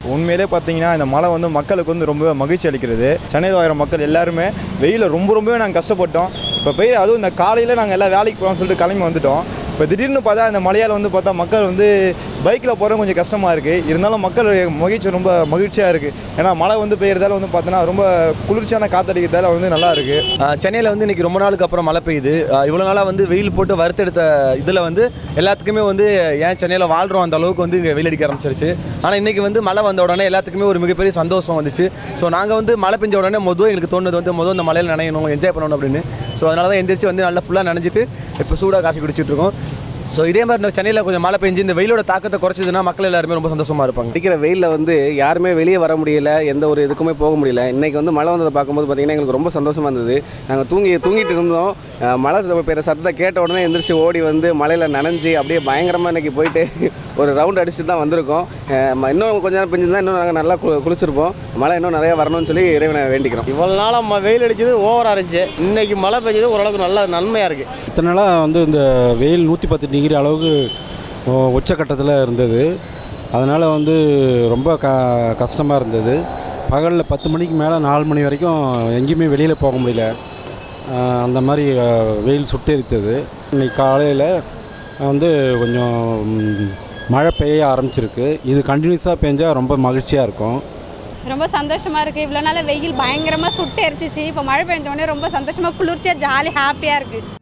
உண்மையிலே பார்த்தீங்கன்னா இந்த மழை வந்து மக்களுக்கு வந்து ரொம்ப மகிழ்ச்சி அளிக்கிறது சென்னையில் வாழ்கிற மக்கள் எல்லாருமே வெயிலில் ரொம்ப ரொம்பவே நாங்கள் கஷ்டப்பட்டோம் இப்போ பெய்ய அதுவும் இந்த காலையில் நாங்கள் எல்லாம் வேலைக்கு போகலாம்னு சொல்லிட்டு கிளம்பி வந்துட்டோம் இப்போ திடீர்னு பார்த்தா இந்த மழையால் வந்து பார்த்தா மக்கள் வந்து பைக்கில் போகிறது கொஞ்சம் கஷ்டமாக இருக்குது இருந்தாலும் மக்கள் மகிழ்ச்சி ரொம்ப மகிழ்ச்சியாக இருக்குது ஏன்னா மழை வந்து பெய்யறதால வந்து பார்த்தோன்னா ரொம்ப குளிர்ச்சியான காத்தடிக்கிறதால வந்து நல்லா இருக்குது சென்னையில் வந்து இன்றைக்கி ரொம்ப நாளுக்கு அப்புறம் மழை பெய்யுது ஆஹ் இவ்வளோ நாளாக வந்து வெயில் போட்டு வறுத்தெடுத்த இதில் வந்து எல்லாத்துக்குமே வந்து ஏன் சென்னையில் வாழ்கிறோம் அந்த அளவுக்கு வந்து இங்கே வெயில் அடிக்க ஆரம்பிச்சிருச்சு ஆனால் இன்றைக்கி வந்து மழை வந்த உடனே எல்லாத்துக்குமே ஒரு மிகப்பெரிய சந்தோஷம் வந்துச்சு ஸோ நாங்கள் வந்து மழை பெஞ்ச உடனே மொதல் எங்களுக்கு தோணுது வந்து மொதல் இந்த மலையில் நனையணும் என்ஜாய் பண்ணணும் அப்படின்னு ஸோ அதனால தான் எந்திரிச்சு வந்து நல்லா ஃபுல்லாக நனைஞ்சிட்டு இப்போ சூடாக காஃபி குடிச்சிட்டு இருக்கோம் ஸோ இதே மாதிரி இந்த சென்னையில் கொஞ்சம் மழை பெஞ்சு இந்த வெயிலோட தாக்கத்தை குறைச்சதுன்னா மக்கள் எல்லாருமே ரொம்ப சந்தோஷமாக இருப்பாங்க அடிக்கிற வெயிலில் வந்து யாருமே வெளியே வர முடியல எந்த ஒரு இதுக்குமே போக முடியல இன்றைக்கி வந்து மழை வந்ததை பார்க்கும்போது பார்த்திங்கன்னா எங்களுக்கு ரொம்ப சந்தோஷமாக இருந்தது நாங்கள் தூங்கி தூங்கிட்டு இருந்தோம் அஹ் மழை பெய்கிற சத்தத்தை கேட்ட உடனே எந்திரிச்சு ஓடி வந்து மழையில் நனைஞ்சு அப்படியே பயங்கரமாக இன்றைக்கி போயிட்டு ஒரு ரவுண்ட் அடிச்சுட்டு தான் வந்திருக்கோம் அஹ் ம- இன்னும் கொஞ்ச நேரம் பெஞ்சிருந்தா இன்னும் நாங்கள் நல்லா கு- குளிச்சிருப்போம் மழை இன்னும் நிறையா வரணும்னு சொல்லி இறைவனை வேண்டிக்கிறோம் இவ்வளோ நாளாக ம வெயில் அடிச்சது ஓவராக இருந்துச்சு இன்னைக்கு மழை பெஞ்சது ஓரளவுக்கு நல்ல நன்மையாக இருக்குது இத்தனை நாளாக வந்து இந்த வெயில் நூற்றி பத்து டிகிரி அளவுக்கு உ- உச்சக்கட்டத்தில் இருந்தது அதனால் வந்து ரொம்ப க கஷ்டமாக இருந்தது பகலில் பத்து மணிக்கு மேலே நாலு மணி வரைக்கும் எங்கேயுமே வெளியில் போக முடியல ஆஹ் அந்த மாதிரி ஆஹ், வெயில் சுட்டெரித்தது இன்னைக்கு காலையில் வந்து கொஞ்சம் ம், மழை பெய்ய ஆரம்பிச்சிருக்கு இது கண்டினியூஸாக பெஞ்சால் ரொம்ப மகிழ்ச்சியாக இருக்கும் ரொம்ப சந்தோஷமாக இருக்குது இவ்வளோ நாள் வெயில் பயங்கரமாக சுட்டு எரிச்சிச்சு இப்போ மழை பெஞ்ச உடனே ரொம்ப சந்தோஷமாக குளிர்ச்சியாக ஜாலி ஹாப்பியாக இருக்குது